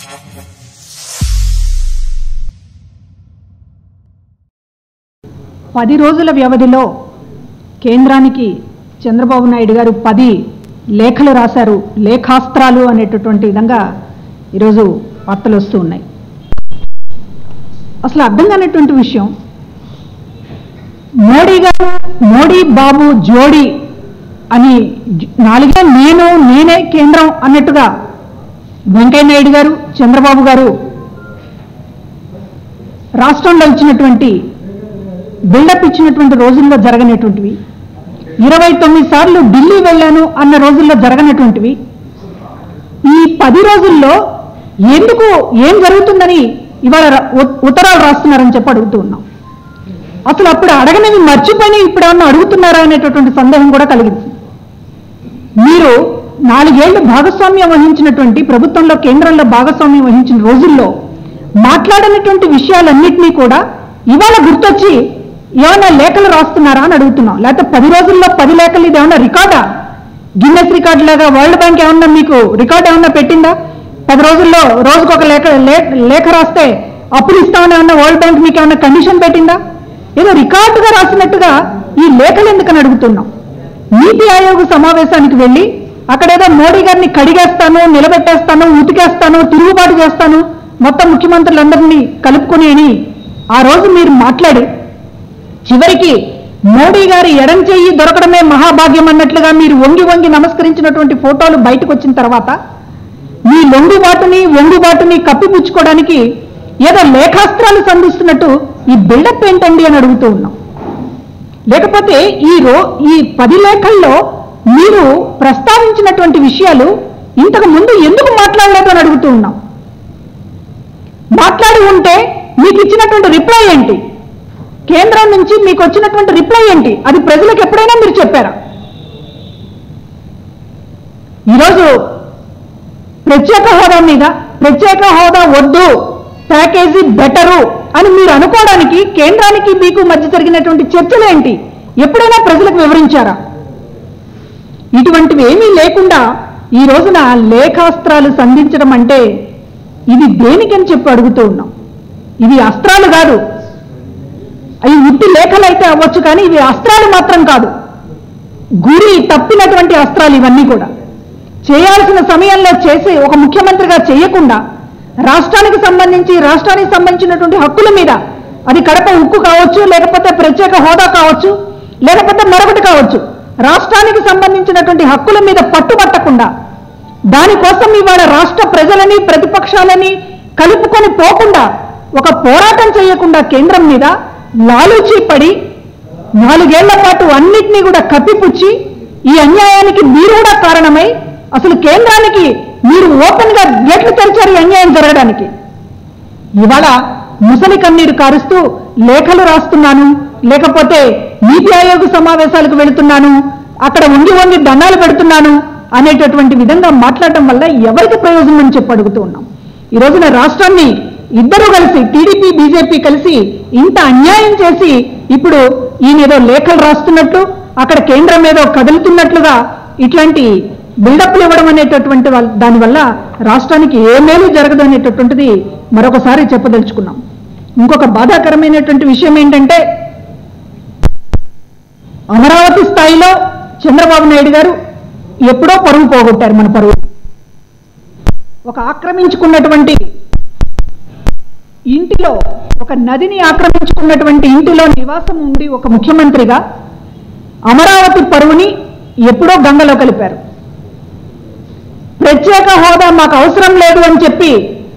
పది రోజుల వ్యవధిలో కేంద్రానికి చంద్రబాబు నాయుడు గారు పది లేఖలు రాశారు లేఖాస్త్రాలు అనేటటువంటి విధంగా ఈరోజు వార్తలు వస్తూ ఉన్నాయి అసలు అర్థం కానటువంటి విషయం మోడీ గారు మోడీ బాబు జోడీ అని జ- నాలుగే నేను నేనే కేంద్రం అన్నట్టుగా వెంకయ్య నాయుడు గారు చంద్రబాబు గారు రాష్ట్రంలో ఇచ్చినటువంటి బిల్డప్ ఇచ్చినటువంటి రోజుల్లో జరగనటువంటివి ఇరవై తొమ్మిది సార్లు ఢిల్లీ వెళ్ళాను అన్న రోజుల్లో జరగనటువంటివి ఈ పది రోజుల్లో ఎందుకు ఏం జరుగుతుందని ఇవాళ ర- ఉ- ఉత్తరాలు రాస్తున్నారని చెప్పి అడుగుతూ ఉన్నాం అసలు అప్పుడు అడగనివి మర్చిపోయి ఇప్పుడు ఏమన్నా అడుగుతున్నారా అనేటటువంటి సందేహం కూడా కలిగింది మీరు నాలుగేళ్లు భాగస్వామ్యం వహించినటువంటి ప్రభుత్వంలో కేంద్రంలో భాగస్వామ్యం వహించిన రోజుల్లో మాట్లాడినటువంటి విషయాలన్నింటినీ కూడా ఇవాళ గుర్తొచ్చి ఏమైనా లేఖలు రాస్తున్నారా అని అడుగుతున్నాం లేకపోతే పది రోజుల్లో పది లేఖలు ఇది ఏమన్నా రికార్డా గిన్నెస్ రికార్డు లాగా వరల్డ్ బ్యాంక్ ఏమన్నా మీకు రికార్డ్ ఏమన్నా పెట్టిందా పది రోజుల్లో రోజుకు ఒక లేఖ లే- లేఖ రాస్తే అప్పులు ఇస్తామని ఏమన్నా వరల్డ్ బ్యాంక్ మీకు ఏమన్నా కండిషన్ పెట్టిందా ఏదో రికార్డుగా రాసినట్టుగా ఈ లేఖలు ఎందుకని అడుగుతున్నాం నీతి ఆయోగ్ సమావేశానికి వెళ్ళి అక్కడేదో మోడీ గారిని కడిగేస్తాను నిలబెట్టేస్తాను ఉతికేస్తాను తిరుగుబాటు చేస్తాను మొత్తం ముఖ్యమంత్రులందరినీ కలుపుకొని అని ఆ రోజు మీరు మాట్లాడి చివరికి మోడీ గారి ఎడం చెయ్యి దొరకడమే మహాభాగ్యం అన్నట్లుగా మీరు వంగి వంగి నమస్కరించినటువంటి ఫోటోలు బయటకు వచ్చిన తర్వాత మీ లొంగుబాటుని వంగుబాటుని కప్పిపుచ్చుకోవడానికి ఏదో లేఖాస్త్రాలు సంధిస్తున్నట్టు ఈ బిల్డప్ ఏంటండి అని అడుగుతూ ఉన్నాం లేకపోతే ఈ రో ఈ పది లేఖల్లో మీరు ప్రస్తావించినటువంటి విషయాలు ఇంతకు ముందు ఎందుకు మాట్లాడలేదు అని అడుగుతూ ఉన్నాం మాట్లాడి ఉంటే మీకు ఇచ్చినటువంటి రిప్లై ఏంటి కేంద్రం నుంచి మీకు వచ్చినటువంటి రిప్లై ఏంటి అది ప్రజలకు ఎప్పుడైనా మీరు చెప్పారా ఈరోజు ప్రత్యేక హోదా మీద ప్రత్యేక హోదా వద్దు ప్యాకేజీ బెటరు అని మీరు అనుకోవడానికి కేంద్రానికి మీకు మధ్య జరిగినటువంటి చర్చలు ఏంటి ఎప్పుడైనా ప్రజలకు వివరించారా ఇటువంటివి ఏమీ లేకుండా ఈ రోజున లేఖాస్త్రాలు సంధించడం అంటే ఇది దేనికని చెప్పి అడుగుతూ ఉన్నాం ఇవి అస్త్రాలు కాదు అవి ఉట్టి లేఖలు అయితే అవ్వచ్చు కానీ ఇవి అస్త్రాలు మాత్రం కాదు గురి తప్పినటువంటి అస్త్రాలు ఇవన్నీ కూడా చేయాల్సిన సమయంలో చేసి ఒక ముఖ్యమంత్రిగా చేయకుండా రాష్ట్రానికి సంబంధించి రాష్ట్రానికి సంబంధించినటువంటి హక్కుల మీద అది కడప ఉక్కు కావచ్చు లేకపోతే ప్రత్యేక హోదా కావచ్చు లేకపోతే మరొకటి కావచ్చు రాష్ట్రానికి సంబంధించినటువంటి హక్కుల మీద పట్టుబట్టకుండా దానికోసం ఇవాళ రాష్ట్ర ప్రజలని ప్రతిపక్షాలని కలుపుకొని పోకుండా ఒక పోరాటం చేయకుండా కేంద్రం మీద లాలూచీ పడి నాలుగేళ్ల పాటు అన్నిటినీ కూడా కప్పిపుచ్చి ఈ అన్యాయానికి మీరు కూడా కారణమై అసలు కేంద్రానికి మీరు ఓపెన్ గా గేట్లు తెరిచారు ఈ అన్యాయం జరగడానికి ఇవాళ ముసలి కన్నీరు కారుస్తూ లేఖలు రాస్తున్నాను లేకపోతే నీతి ఆయోగ్ సమావేశాలకు వెళుతున్నాను అక్కడ వంగి వంగి దండాలు పెడుతున్నాను అనేటటువంటి విధంగా మాట్లాడటం వల్ల ఎవరికి ప్రయోజనం అని చెప్పి అడుగుతూ ఉన్నాం ఈ రోజున రాష్ట్రాన్ని ఇద్దరు కలిసి టీడీపీ బీజేపీ కలిసి ఇంత అన్యాయం చేసి ఇప్పుడు ఈయన ఏదో లేఖలు రాస్తున్నట్లు అక్కడ కేంద్రం ఏదో కదులుతున్నట్లుగా ఇట్లాంటి బిల్డప్లు ఇవ్వడం అనేటటువంటి వల్- దానివల్ల రాష్ట్రానికి ఏ మేలు జరగదు అనేటటువంటిది మరొకసారి చెప్పదలుచుకున్నాం ఇంకొక బాధాకరమైనటువంటి విషయం ఏంటంటే అమరావతి స్థాయిలో చంద్రబాబు నాయుడు గారు ఎప్పుడో పరువు పోగొట్టారు మన పరువు ఒక ఆక్రమించుకున్నటువంటి ఇంటిలో ఒక నదిని ఆక్రమించుకున్నటువంటి ఇంటిలో నివాసం ఉండి ఒక ముఖ్యమంత్రిగా అమరావతి పరువుని ఎప్పుడో గంగలో కలిపారు ప్రత్యేక హోదా మాకు అవసరం లేదు అని చెప్పి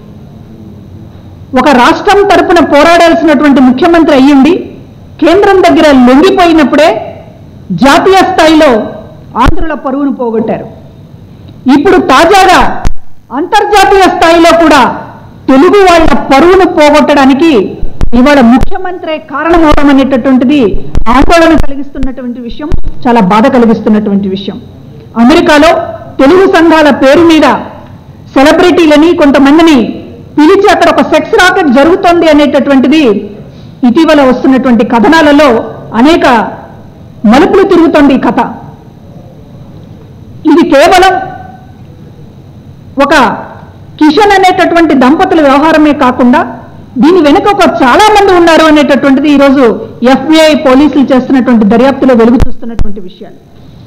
ఒక రాష్ట్రం తరపున పోరాడాల్సినటువంటి ముఖ్యమంత్రి అయ్యింది కేంద్రం దగ్గర లొంగిపోయినప్పుడే జాతీయ స్థాయిలో ఆంధ్రుల పరువును పోగొట్టారు ఇప్పుడు తాజాగా అంతర్జాతీయ స్థాయిలో కూడా తెలుగు వాళ్ళ పరువును పోగొట్టడానికి ఇవాళ ముఖ్యమంత్రి కారణమవడం అనేటటువంటిది ఆందోళన కలిగిస్తున్నటువంటి విషయం చాలా బాధ కలిగిస్తున్నటువంటి విషయం అమెరికాలో తెలుగు సంఘాల పేరు మీద సెలబ్రిటీలని కొంతమందిని పిలిచి అక్కడ ఒక సెక్స్ రాకెట్ జరుగుతోంది అనేటటువంటిది ఇటీవల వస్తున్నటువంటి కథనాలలో అనేక మలుపులు తిరుగుతోంది ఈ కథ ఇది కేవలం ఒక కిషన్ అనేటటువంటి దంపతుల వ్యవహారమే కాకుండా దీని వెనుక ఒక చాలా మంది ఉన్నారు అనేటటువంటిది ఈరోజు ఎఫ్బిఐ పోలీసులు చేస్తున్నటువంటి దర్యాప్తులో వెలుగు చూస్తున్నటువంటి విషయాలు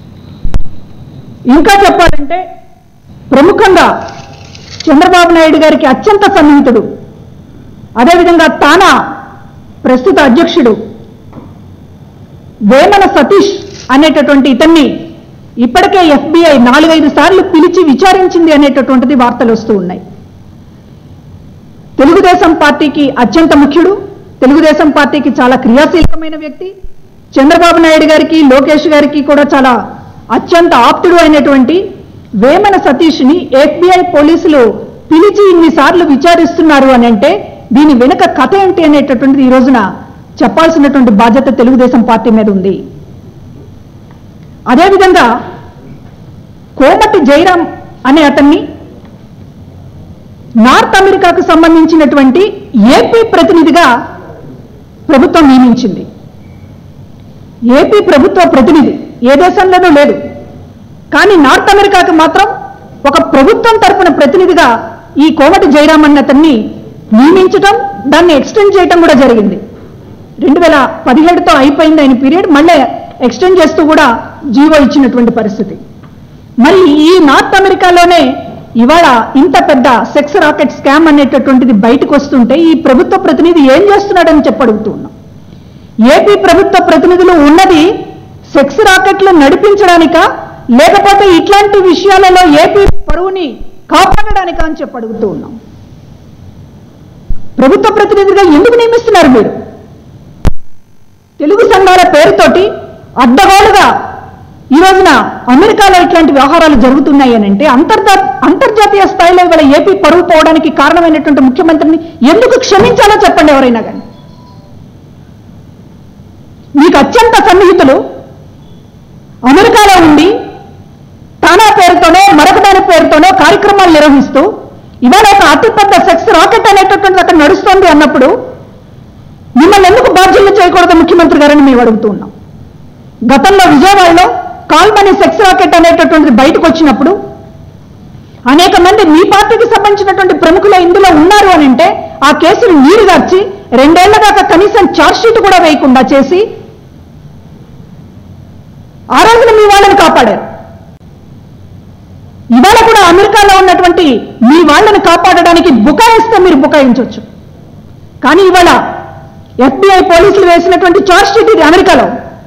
ఇంకా చెప్పాలంటే ప్రముఖంగా చంద్రబాబు నాయుడు గారికి అత్యంత సన్నిహితుడు అదేవిధంగా తానా ప్రస్తుత అధ్యక్షుడు వేమన సతీష్ అనేటటువంటి ఇతన్ని ఇప్పటికే ఎఫ్బిఐ నాలుగైదు సార్లు పిలిచి విచారించింది అనేటటువంటిది వార్తలు వస్తూ ఉన్నాయి తెలుగుదేశం పార్టీకి అత్యంత ముఖ్యుడు తెలుగుదేశం పార్టీకి చాలా క్రియాశీలకమైన వ్యక్తి చంద్రబాబు నాయుడు గారికి లోకేష్ గారికి కూడా చాలా అత్యంత ఆప్తుడు అయినటువంటి వేమన సతీష్ని ఎఫ్బిఐ పోలీసులు పిలిచి ఇన్నిసార్లు విచారిస్తున్నారు అని అంటే దీని వెనుక కథ ఏంటి అనేటటువంటిది ఈ రోజున చెప్పాల్సినటువంటి బాధ్యత తెలుగుదేశం పార్టీ మీద ఉంది అదేవిధంగా కోమటి జయరాం అనే అతన్ని నార్త్ అమెరికాకు సంబంధించినటువంటి ఏపీ ప్రతినిధిగా ప్రభుత్వం నియమించింది ఏపీ ప్రభుత్వ ప్రతినిధి ఏ దేశంలోనూ లేదు కానీ నార్త్ అమెరికాకు మాత్రం ఒక ప్రభుత్వం తరపున ప్రతినిధిగా ఈ కోమటి జయరాం అన్న అతన్ని నియమించటం దాన్ని ఎక్స్టెండ్ చేయటం కూడా జరిగింది రెండు వేల పదిహేడుతో అయిపోయింది ఆయన పీరియడ్ మళ్ళీ ఎక్స్టెండ్ చేస్తూ కూడా జీవో ఇచ్చినటువంటి పరిస్థితి మరి ఈ నార్త్ అమెరికాలోనే ఇవాళ ఇంత పెద్ద సెక్స్ రాకెట్ స్కామ్ అనేటటువంటిది బయటకు వస్తుంటే ఈ ప్రభుత్వ ప్రతినిధి ఏం చేస్తున్నాడని చెప్పి అడుగుతూ ఉన్నాం ఏపీ ప్రభుత్వ ప్రతినిధులు ఉన్నది సెక్స్ రాకెట్లు నడిపించడానిక లేకపోతే ఇట్లాంటి విషయాలలో ఏపీ పరువుని కాపాడడానికా అని చెప్పి అడుగుతూ ఉన్నాం ప్రభుత్వ ప్రతినిధిగా ఎందుకు నియమిస్తున్నారు మీరు తెలుగు సంఘాల పేరుతోటి అడ్డగోలుగా ఈ రోజున అమెరికాలో ఇట్లాంటి వ్యవహారాలు జరుగుతున్నాయి అని అంటే అంతర్జా అంతర్జాతీయ స్థాయిలో ఇవాళ ఏపీ పరువు పోవడానికి కారణమైనటువంటి ముఖ్యమంత్రిని ఎందుకు క్షమించాలో చెప్పండి ఎవరైనా కానీ మీకు అత్యంత సన్నిహితులు అమెరికాలో ఉండి తానా పేరుతోనో మరొక దాని పేరుతోనో కార్యక్రమాలు నిర్వహిస్తూ ఇవాళ ఒక అతిపెద్ద సెక్స్ రాకెట్ అనేటటువంటిది అక్కడ నడుస్తోంది అన్నప్పుడు మిమ్మల్ని ఎందుకు బాధ్యులు చేయకూడదు ముఖ్యమంత్రి గారని మేము అడుగుతూ ఉన్నాం గతంలో విజయవాడలో కాల్మనీ సెక్స్ రాకెట్ అనేటటువంటిది బయటకు వచ్చినప్పుడు అనేక మంది మీ పార్టీకి సంబంధించినటువంటి ప్రముఖులు ఇందులో ఉన్నారు అని అంటే ఆ కేసును నీరుగార్చి రెండేళ్ల దాకా కనీసం ఛార్జ్ షీట్ కూడా వేయకుండా చేసి ఆ రోజున మీ వాళ్ళని కాపాడారు ఇవాళ కూడా అమెరికాలో ఉన్నటువంటి మీ వాళ్ళని కాపాడడానికి బుకాయిస్తే మీరు బుకాయించవచ్చు కానీ ఇవాళ ఎఫ్బిఐ పోలీసులు వేసినటువంటి ఛార్జ్ షీట్ ఇది అమెరికాలో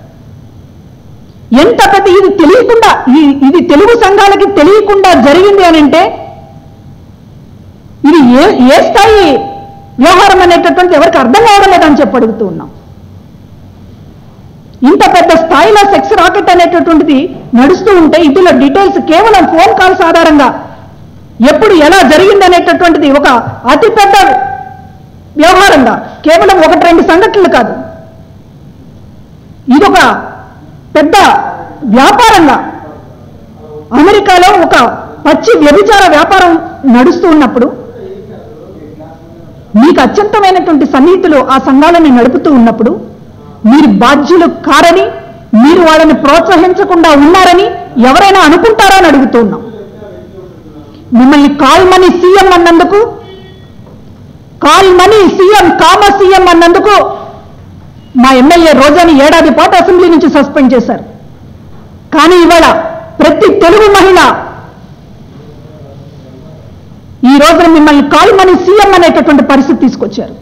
ఎంత పెద్ద ఇది తెలియకుండా ఈ- ఇది తెలుగు సంఘాలకి తెలియకుండా జరిగింది అని అంటే ఇది ఏ ఏ స్థాయి వ్యవహారం అనేటటువంటి ఎవరికి అర్థం కావడం లేదని చెప్పి అడుగుతూ ఉన్నాం ఇంత పెద్ద స్థాయిలో సెక్స్ రాకెట్ అనేటటువంటిది నడుస్తూ ఉంటే ఇందులో డీటెయిల్స్ కేవలం ఫోన్ కాల్స్ ఆధారంగా ఎప్పుడు ఎలా జరిగింది అనేటటువంటిది ఒక అతిపెద్ద వ్యవహారంగా కేవలం ఒకటి రెండు సంఘటనలు కాదు ఇదొక పెద్ద వ్యాపారంగా అమెరికాలో ఒక పచ్చి వ్యభిచార వ్యాపారం నడుస్తూ ఉన్నప్పుడు మీకు అత్యంతమైనటువంటి సన్నిహితులు ఆ సంఘాలను నడుపుతూ ఉన్నప్పుడు మీరు బాధ్యులు కారని మీరు వాళ్ళని ప్రోత్సహించకుండా ఉన్నారని ఎవరైనా అనుకుంటారా అని అడుగుతూ ఉన్నాం మిమ్మల్ని కాల్ మనీ సీఎం అన్నందుకు కాల్ మనీ సీఎం కామ సీఎం అన్నందుకు మా ఎమ్మెల్యే రోజాని ఏడాది పాటు అసెంబ్లీ నుంచి సస్పెండ్ చేశారు కానీ ఇవాళ ప్రతి తెలుగు మహిళ ఈ రోజున మిమ్మల్ని కాల్ మనీ సీఎం అనేటటువంటి పరిస్థితి తీసుకొచ్చారు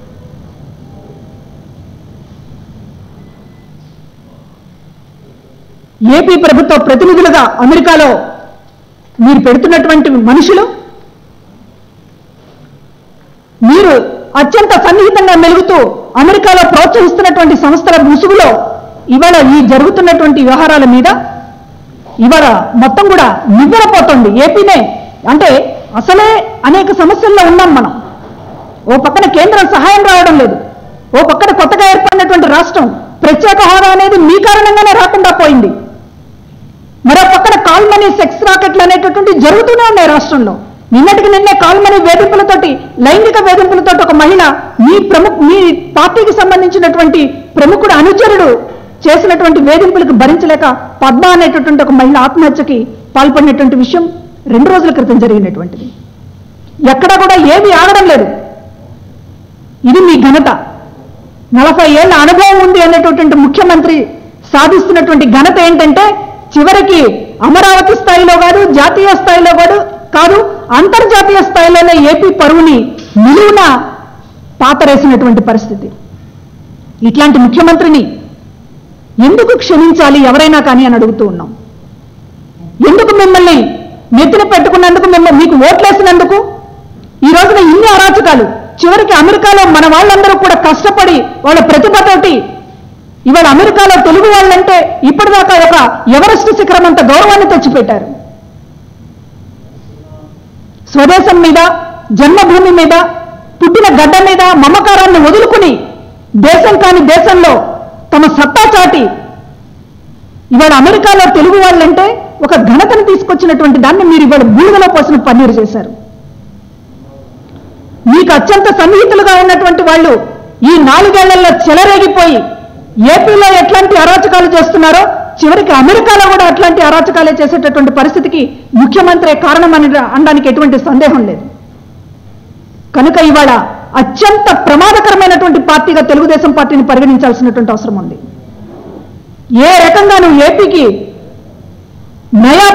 ఏపీ ప్రభుత్వ ప్రతినిధులుగా అమెరికాలో మీరు పెడుతున్నటువంటి మనుషులు మీరు అత్యంత సన్నిహితంగా మెలుగుతూ అమెరికాలో ప్రోత్సహిస్తున్నటువంటి సంస్థల ముసుగులో ఇవాళ ఈ జరుగుతున్నటువంటి వ్యవహారాల మీద ఇవాళ మొత్తం కూడా నివ్వెరపోతుంది ఏపీనే అంటే అసలే అనేక సమస్యల్లో ఉన్నాం మనం ఓ పక్కన కేంద్రం సహాయం రావడం లేదు ఓ పక్కన కొత్తగా ఏర్పడినటువంటి రాష్ట్రం ప్రత్యేక హోదా అనేది మీ కారణంగానే రాకుండా పోయింది మరో పక్కన కాల్మనీ సెక్స్ రాకెట్లు అనేటటువంటి జరుగుతూనే ఉన్నాయి రాష్ట్రంలో నిన్నటికి నిన్నే కాల్మనీ వేధింపులతోటి లైంగిక వేధింపులతోటి ఒక మహిళ మీ ప్రముఖ మీ పార్టీకి సంబంధించినటువంటి ప్రముఖుడు అనుచరుడు చేసినటువంటి వేధింపులకు భరించలేక పద్మ అనేటటువంటి ఒక మహిళ ఆత్మహత్యకి పాల్పడినటువంటి విషయం రెండు రోజుల క్రితం జరిగినటువంటిది ఎక్కడ కూడా ఏమీ ఆగడం లేదు ఇది మీ ఘనత నలభై ఏళ్ల అనుభవం ఉంది అనేటటువంటి ముఖ్యమంత్రి సాధిస్తున్నటువంటి ఘనత ఏంటంటే చివరికి అమరావతి స్థాయిలో కాదు జాతీయ స్థాయిలో కాదు కాదు అంతర్జాతీయ స్థాయిలోనే ఏపీ పరువుని నిలువున పాతరేసినటువంటి పరిస్థితి ఇట్లాంటి ముఖ్యమంత్రిని ఎందుకు క్షమించాలి ఎవరైనా కానీ అని అడుగుతూ ఉన్నాం ఎందుకు మిమ్మల్ని నెత్తిన పెట్టుకున్నందుకు మిమ్మల్ని మీకు ఓట్లేసినందుకు ఈ రోజున ఇన్ని అరాచకాలు చివరికి అమెరికాలో మన వాళ్ళందరూ కూడా కష్టపడి వాళ్ళ ప్రతిభతోటి ఇవాళ అమెరికాలో తెలుగు వాళ్ళంటే ఇప్పటిదాకా ఒక ఎవరెస్ట్ శిఖరం అంత గౌరవాన్ని తెచ్చిపెట్టారు స్వదేశం మీద జన్మభూమి మీద పుట్టిన గడ్డ మీద మమకారాన్ని వదులుకుని దేశం కాని దేశంలో తమ సత్తా చాటి ఇవాళ అమెరికాలో తెలుగు వాళ్ళంటే ఒక ఘనతను తీసుకొచ్చినటువంటి దాన్ని మీరు ఇవాళ బూడిదలో పోసిన పన్నీరు చేశారు మీకు అత్యంత సన్నిహితులుగా ఉన్నటువంటి వాళ్ళు ఈ నాలుగేళ్లలో చెలరేగిపోయి ఏపీలో ఎట్లాంటి అరాచకాలు చేస్తున్నారో చివరికి అమెరికాలో కూడా అట్లాంటి అరాచకాలే చేసేటటువంటి పరిస్థితికి ముఖ్యమంత్రి కారణం అని అనడానికి ఎటువంటి సందేహం లేదు కనుక ఇవాళ అత్యంత ప్రమాదకరమైనటువంటి పార్టీగా తెలుగుదేశం పార్టీని పరిగణించాల్సినటువంటి అవసరం ఉంది ఏ రకంగా నువ్వు ఏపీకి నయా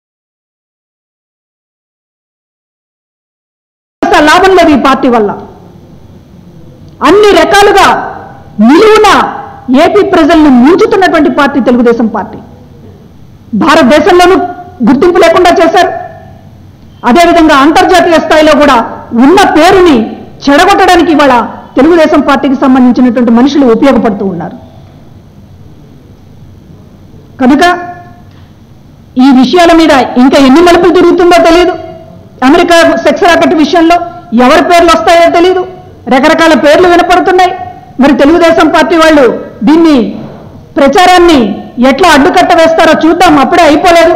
పైసా లాభం లేదు ఈ పార్టీ వల్ల అన్ని రకాలుగా నిలువున ఏపీ ప్రజల్ని ముంచుతున్నటువంటి పార్టీ తెలుగుదేశం పార్టీ భారతదేశంలోనూ గుర్తింపు లేకుండా చేశారు అదేవిధంగా అంతర్జాతీయ స్థాయిలో కూడా ఉన్న పేరుని చెడగొట్టడానికి ఇవాళ తెలుగుదేశం పార్టీకి సంబంధించినటువంటి మనుషులు ఉపయోగపడుతూ ఉన్నారు కనుక ఈ విషయాల మీద ఇంకా ఎన్ని మలుపులు తిరుగుతుందో తెలియదు అమెరికా సెక్స్ రాకెట్ విషయంలో ఎవరి పేర్లు వస్తాయో తెలియదు రకరకాల పేర్లు వినపడుతున్నాయి మరి తెలుగుదేశం పార్టీ వాళ్ళు దీన్ని ప్రచారాన్ని ఎట్లా అడ్డుకట్ట వేస్తారో చూద్దాం అప్పుడే అయిపోలేదు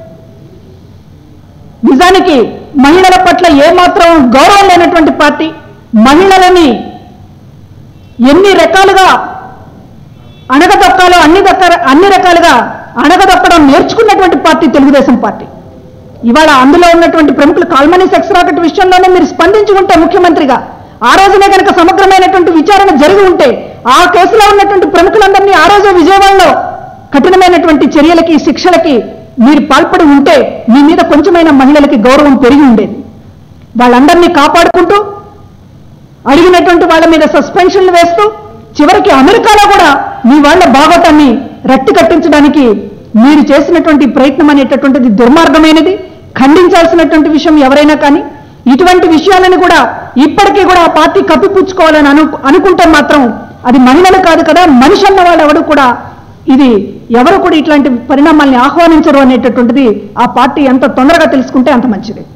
నిజానికి మహిళల పట్ల ఏమాత్రం గౌరవం లేనటువంటి పార్టీ మహిళలని ఎన్ని రకాలుగా అణగదొక్కాలో అన్ని దక్క అన్ని రకాలుగా అణగదొక్కడం నేర్చుకున్నటువంటి పార్టీ తెలుగుదేశం పార్టీ ఇవాళ అందులో ఉన్నటువంటి ప్రముఖులు కాల్మనీ సెక్స్ రాకెట్ విషయంలోనే మీరు స్పందించి ఉంటే ముఖ్యమంత్రిగా ఆ రోజునే కనుక సమగ్రమైనటువంటి విచారణ జరిగి ఉంటే ఆ కేసులో ఉన్నటువంటి ప్రముఖులందరినీ ఆ రోజే విజయవాడలో కఠినమైనటువంటి చర్యలకి శిక్షలకి మీరు పాల్పడి ఉంటే మీ మీద కొంచెమైన మహిళలకి గౌరవం పెరిగి ఉండేది వాళ్ళందరినీ కాపాడుకుంటూ అడిగినటువంటి వాళ్ళ మీద సస్పెన్షన్లు వేస్తూ చివరికి అమెరికాలో కూడా మీ వాళ్ళ భాగవతాన్ని రట్టి కట్టించడానికి మీరు చేసినటువంటి ప్రయత్నం అనేటటువంటిది దుర్మార్గమైనది ఖండించాల్సినటువంటి విషయం ఎవరైనా కానీ ఇటువంటి విషయాలను కూడా ఇప్పటికీ కూడా ఆ పార్టీ కప్పిపుచ్చుకోవాలని అను అనుకుంటే మాత్రం అది మహిళలు కాదు కదా మనిషి అన్న వాళ్ళు ఎవరు కూడా ఇది ఎవరు కూడా ఇట్లాంటి పరిణామాల్ని ఆహ్వానించరు అనేటటువంటిది ఆ పార్టీ ఎంత తొందరగా తెలుసుకుంటే అంత మంచిది